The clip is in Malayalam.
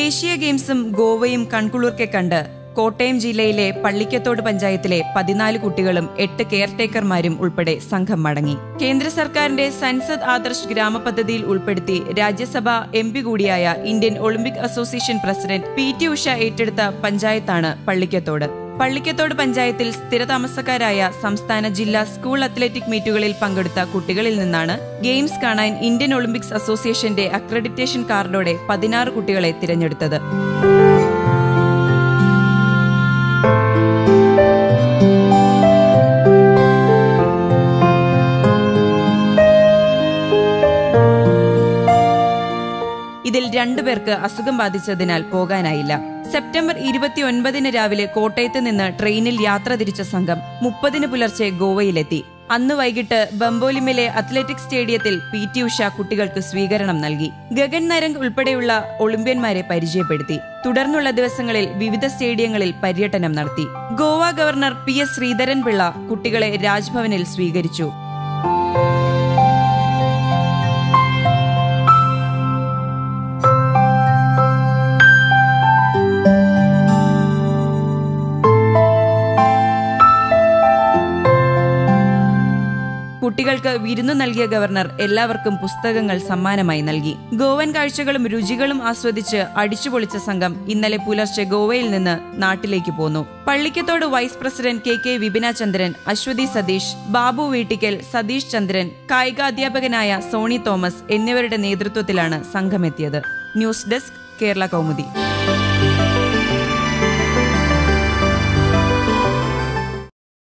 ദേശീയ ഗെയിംസും ഗോവയും കൺകുളിർക്കെ കണ്ട് കോട്ടയം ജില്ലയിലെ പള്ളിക്കത്തോട് പഞ്ചായത്തിലെ പതിനാല് കുട്ടികളും എട്ട് കെയർടേക്കർമാരും ഉൾപ്പെടെ സംഘം മടങ്ങി കേന്ദ്ര സർക്കാരിന്റെ സൻസദ് ആദർശ് ഗ്രാമപദ്ധതിയിൽ ഉൾപ്പെടുത്തി രാജ്യസഭ എം പി കൂടിയായ Indian Olympic association president P T Usha ഏറ്റെടുത്ത പഞ്ചായത്താണ് പള്ളിക്കത്തോട് പള്ളിക്കത്തോട് പഞ്ചായത്തിൽ സ്ഥിരതാമസക്കാരായ സംസ്ഥാന ജില്ലാ സ്കൂൾ അത്ലറ്റിക് മീറ്റുകളിൽ പങ്കെടുത്ത കുട്ടികളിൽ നിന്നാണ് ഗെയിംസ് കാണാൻ ഇന്ത്യൻ ഒളിമ്പിക്സ് അസോസിയേഷന്റെ അക്രഡിറ്റേഷൻ കാർഡോടെ പതിനാറ് കുട്ടികളെ തിരഞ്ഞെടുത്തത് ഇതിൽ രണ്ടുപേർക്ക് അസുഖം ബാധിച്ചതിനാൽ പോകാനായില്ല സെപ്റ്റംബർ ഇരുപത്തിയൊൻപതിന് രാവിലെ കോട്ടയത്ത് നിന്ന് ട്രെയിനിൽ യാത്ര തിരിച്ച സംഘം മുപ്പതിന് പുലർച്ചെ ഗോവയിലെത്തി അന്ന് വൈകിട്ട് ബംബോലിമിലെ അത്ലറ്റിക് സ്റ്റേഡിയത്തിൽ പി ടി ഉഷ കുട്ടികൾക്ക് സ്വീകരണം നൽകി ഗഗൻ നരംഗ് ഉൾപ്പെടെയുള്ള ഒളിമ്പ്യന്മാരെ പരിചയപ്പെടുത്തി തുടർന്നുള്ള ദിവസങ്ങളിൽ വിവിധ സ്റ്റേഡിയങ്ങളിൽ പര്യടനം നടത്തി Goa governor P S Sreedharan Pillai കുട്ടികളെ രാജ്ഭവനിൽ സ്വീകരിച്ചു കുട്ടികൾക്ക് വിരുന്നു നൽകിയ ഗവർണർ എല്ലാവർക്കും പുസ്തകങ്ങൾ സമ്മാനമായി നൽകി ഗോവൻ കാഴ്ചകളും രുചികളും ആസ്വദിച്ച് അടിച്ചുപൊളിച്ച സംഘം ഇന്നലെ പുലർച്ചെ ഗോവയിൽ നിന്ന് നാട്ടിലേക്ക് പോന്നു Pallikkathodu vice president K K Vipina Chandran Aswathy Satheesh Babu Veettikkal Satheesh Chandran കായികാധ്യാപകനായ സോണി തോമസ് എന്നിവരുടെ നേതൃത്വത്തിലാണ് സംഘമെത്തിയത് ന്യൂസ് ഡെസ്ക് കേരള കൗമുദി